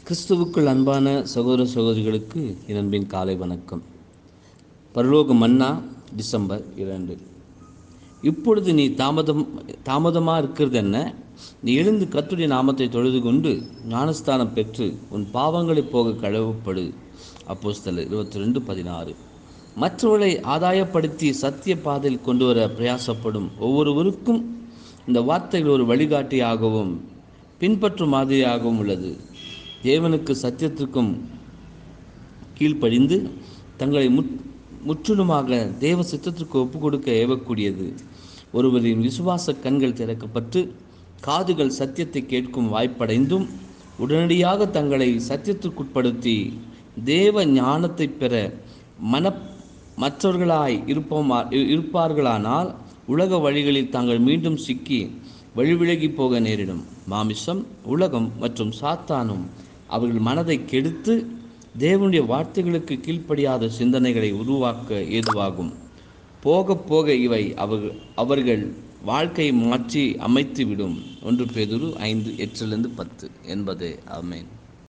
கிறிஸ்துவுக்குள் அன்பான சகோதர சகோதரிகளுக்கு என் அன்பின் காலை வணக்கம் பரலோக மன்னா டிசம்பர் இரண்டு இப்பொழுது நீ தாமதம் தாமதமாக இருக்கிறது என்ன நீ எழுந்து கர்த்தருடைய நாமத்தை தொழுது கொண்டு ஞானஸ்தானம் பெற்று உன் பாவங்களை போக கழுவப்படு அப்போஸ்தலர் இருபத்தி ரெண்டு பதினாறு மற்றவர்களை ஆதாயப்படுத்தி சத்திய பாதையில் கொண்டு வர பிரயாசப்படும் ஒவ்வொருவருக்கும் இந்த வார்த்தைகள் ஒரு வழிகாட்டியாகவும் பின்பற்றும் மாதிரியாகவும் உள்ளது தேவனுக்கு சத்தியத்திற்கும் கீழ்ப்படிந்து தங்களை முற் முற்றிலுமாக தேவ சித்தத்திற்கு ஒப்பு கொடுக்க ஏவக்கூடியது ஒருவரின் விசுவாச கண்கள் திறக்கப்பட்டு காதுகள் சத்தியத்தை கேட்கும் வாய்ப்படைந்தும் உடனடியாக தங்களை சத்தியத்திற்குட்படுத்தி தேவ ஞானத்தை பெற மன மற்றவர்களாய் இருப்போமா இருப்பார்களானால் உலக வழிகளில் தாங்கள் மீண்டும் சிக்கி வழிவிலகி போக நேரிடும் மாமிசம் உலகம் மற்றும் சாத்தானும் அவர்கள் மனதை கெடுத்து தேவனுடைய வார்த்தைகளுக்கு கீழ்ப்படியாத சிந்தனைகளை உருவாக்க ஏதுவாகும் போக போக இவை அவர்கள் அவர்கள் வாழ்க்கையை மாற்றி அமைத்துவிடும் ஒன்று பேதுரு ஐந்து எட்டிலிருந்து பத்து என்பதே ஆமேன்